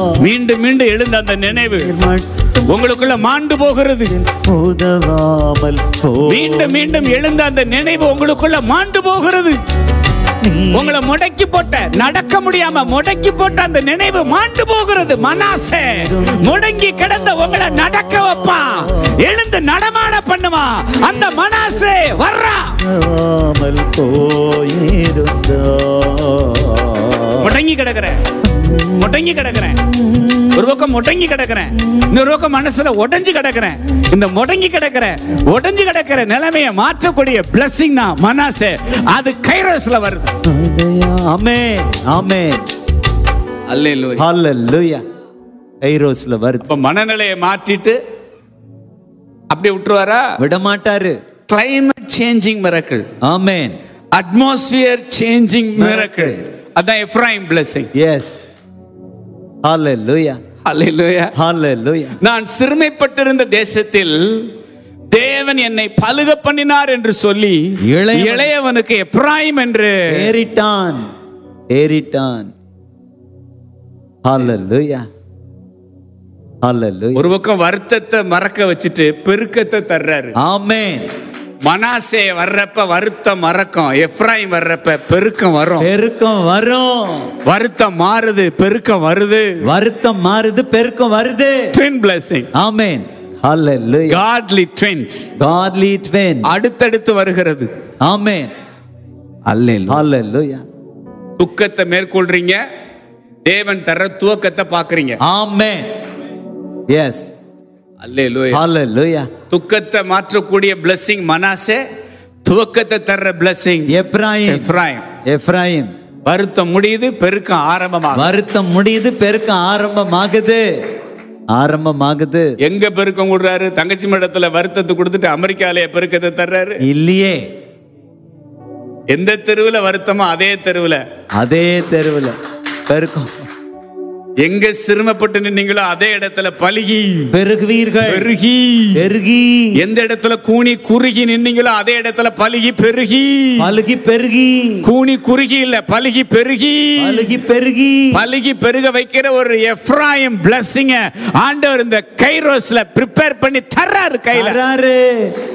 மீண்டும் மீண்டும் எழுந்த அந்த நினைவு மட்டும் உங்களுக்குள்ள மாண்டு போகிறது உதவாமல் போ மீண்டும் மீண்டும் எழுந்த அந்த நினைவு உங்களுக்குள்ள மாண்டு போகிறது உங்களை முடக்கி போட்ட நடக்க முடியாம முடக்கி போட்ட அந்த நினைவு மாண்டு போகிறது மனாசே முடங்கி கிடந்த உங்களை நடக்க வைப்பான் எழுந்து நடமாட பண்ணுமா அந்த மனாசே வர்றா உதவாமல் போயிருந்தா முடங்கி கிடக்குறேன் முடங்கி கிடக்குறேன் ஒரு பக்கம் முடங்கி கிடக்குறேன் இன்னொரு பக்கம் மனசுல உடைஞ்சு கிடக்குறேன் இந்த முடங்கி கிடக்குற உடைஞ்சு கிடக்குற நிலைமையை மாற்றக்கூடிய blessing தான் மனாசே அது கைரோஸ்ல வருது ஆமென் ஆமென் அல்லேலூயா ஹalleluya கைரோஸ்ல வருது இப்ப மனநிலையை மாற்றிட்டு அப்படியே விட்டுருவாரா விட மாட்டாரு climate changing miracle amen atmosphere changing miracle அதான் எஃப்ராயிம் blessing எஸ் ஹalleluya அல்லேலூயா ஹalleluya நான் சிறுமைப்பட்டிருந்த தேசத்தில் தேவன் என்னை பலுக பண்ணினார் என்று சொல்லி இளையவன். இளையவனுக்கு எப்ராயிம் என்று ஏறிட்டான் ஏறிட்டான் ஹalleluya ஹalleluya ஒரு பக்கம் வருத்தத்தை மறக்க வச்சுட்டு பெருக்கத்தை தர்றாரு ஆமென் மனாசே வர்றப்ப வருத்தம் மறக்கும் எப்ராயிம் வர்றப்ப பெருக்கம் வரும் பெருக்கம் வரும் வருத்தம் மாறுது பெருக்கம் வருது வருத்தம் மாறுது பெருக்கம் வருது ட்வின் blessing ஆமென் ஹalleluya godly twins godly twin அடுத்தடுத்து வருகிறது ஆமென் அல்லேலூயா ஹalleluya துக்கத்தை மேற்கொள்றீங்க தேவன் தர்ற துவக்கத்தை பாக்குறீங்க ஆமென் எஸ் அல்லேலூயா ஹalleluya துக்கத்தை மாற்றக்கூடிய blessing மனாசே துவக்கத்தை தர்ற blessing எப்ராயிம் எப்ராயிம் எப்ராயிம் வருத்தம் முடியுது பெருக்கம் ஆரம்பமாகும் வருத்தம் முடியுது பெருக்கம் ஆரம்பமாகுது ஆரம்பமாகுது எங்க பெருக்கம் கொடுறாரு தங்கச்சி மடத்துல வருத்தத்தை கொடுத்துட்டு அமெரிக்காலய பெருக்கத்தை தர்றாரு இல்லையே எந்த தெருவுல வருத்தமோ அதே தெருவுல அதே தெருவில் பெருக்கம் எங்க சிரமப்பட்டு நின்னீங்களோ அதே இடத்துல பலுகி பெருகுவீர்கள் பெருகி பெருகி எந்த இடத்துல கூனி குறுகி நின்னீங்களோ அதே இடத்துல பலுகி பெருகி பழுகி பெருகி கூனி குறுகி இல்ல பலுகி பெருகி பழுகி பெருகி பலுகி பெருக வைக்கிற ஒரு எஃப்ராயிம் பிளஸ்ஸிங்க ஆண்டவர் இந்த கைரோஸ்ல ப்ரிப்பேர் பண்ணி தர்றாரு கையில வராரு